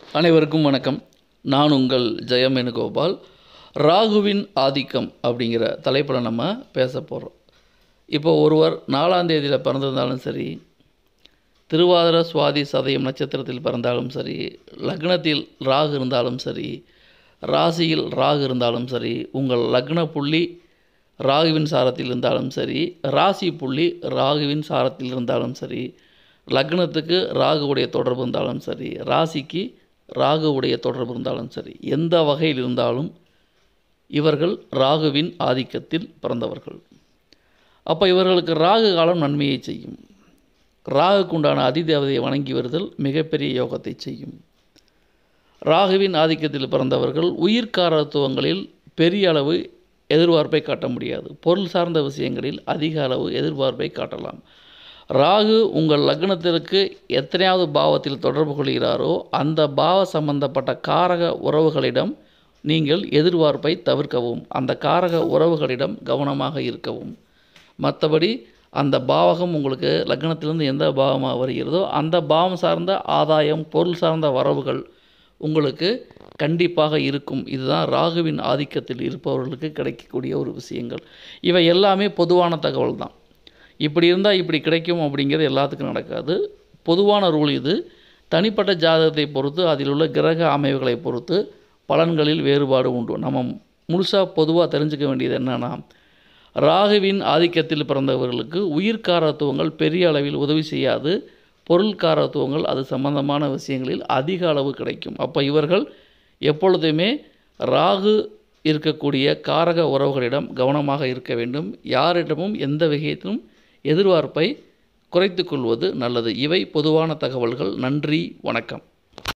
அனைவருக்கும் வணக்கம் நான் உங்கள் ஜெயம் வேணுகோபால் ராகுவின் ஆதிக்கம் அப்படிங்கிற தலைப்பில் நம்ம பேச போகிறோம் இப்போ ஒருவர் நாலாம் தேதியில் பிறந்திருந்தாலும் சரி திருவாதிர சுவாதி சதயம் நட்சத்திரத்தில் பிறந்தாலும் சரி லக்னத்தில் ராகு இருந்தாலும் சரி ராசியில் ராகு இருந்தாலும் சரி உங்கள் லக்ன புள்ளி ராகுவின் சாரத்தில் இருந்தாலும் சரி ராசி புள்ளி ராகுவின் சாரத்தில் இருந்தாலும் சரி லக்னத்துக்கு ராகுவுடைய தொடர்பு இருந்தாலும் சரி ராசிக்கு ராகுவுடைய தொடர்பு இருந்தாலும் சரி எந்த வகையில் இருந்தாலும் இவர்கள் ராகுவின் ஆதிக்கத்தில் பிறந்தவர்கள் அப்போ இவர்களுக்கு ராகு காலம் நன்மையை செய்யும் ராகுக்கு உண்டான அதிதேவதையை வணங்கி வருதல் மிகப்பெரிய யோகத்தை செய்யும் ராகுவின் ஆதிக்கத்தில் பிறந்தவர்கள் உயிர்காரத்துவங்களில் பெரிய அளவு எதிர்பார்ப்பை காட்ட முடியாது பொருள் சார்ந்த விஷயங்களில் அதிக அளவு எதிர்பார்ப்பை காட்டலாம் ராகு உங்கள் லக்னத்திற்கு எத்தனையாவது பாவத்தில் தொடர்பு கொள்கிறாரோ அந்த பாவ சம்பந்தப்பட்ட காரக உறவுகளிடம் நீங்கள் எதிர்பார்ப்பை தவிர்க்கவும் அந்த காரக உறவுகளிடம் கவனமாக இருக்கவும் மற்றபடி அந்த பாவகம் உங்களுக்கு லக்னத்திலிருந்து எந்த பாவமாக வருகிறதோ அந்த பாவம் சார்ந்த ஆதாயம் பொருள் சார்ந்த வரவுகள் உங்களுக்கு கண்டிப்பாக இருக்கும் இதுதான் ராகுவின் ஆதிக்கத்தில் இருப்பவர்களுக்கு கிடைக்கக்கூடிய ஒரு விஷயங்கள் இவை எல்லாமே பொதுவான தகவல் தான் இப்படி இருந்தால் இப்படி கிடைக்கும் அப்படிங்கிறது எல்லாத்துக்கும் நடக்காது பொதுவான ரூல் இது தனிப்பட்ட ஜாதகத்தை பொறுத்து அதில் உள்ள கிரக அமைவுகளை பொறுத்து பலன்களில் வேறுபாடு உண்டு நம்ம முழுசாக பொதுவாக தெரிஞ்சுக்க வேண்டியது என்னென்னா ராகுவின் ஆதிக்கத்தில் பிறந்தவர்களுக்கு உயிர்காரத்துவங்கள் பெரிய அளவில் உதவி செய்யாது பொருள்காரத்துவங்கள் அது சம்பந்தமான விஷயங்களில் அதிக அளவு கிடைக்கும் அப்போ இவர்கள் எப்பொழுதுமே ராகு இருக்கக்கூடிய காரக உறவுகளிடம் கவனமாக இருக்க வேண்டும் யாரிடமும் எந்த வகையிலும் எதிர்பார்ப்பை குறைத்து கொள்வது நல்லது இவை பொதுவான தகவல்கள் நன்றி வணக்கம்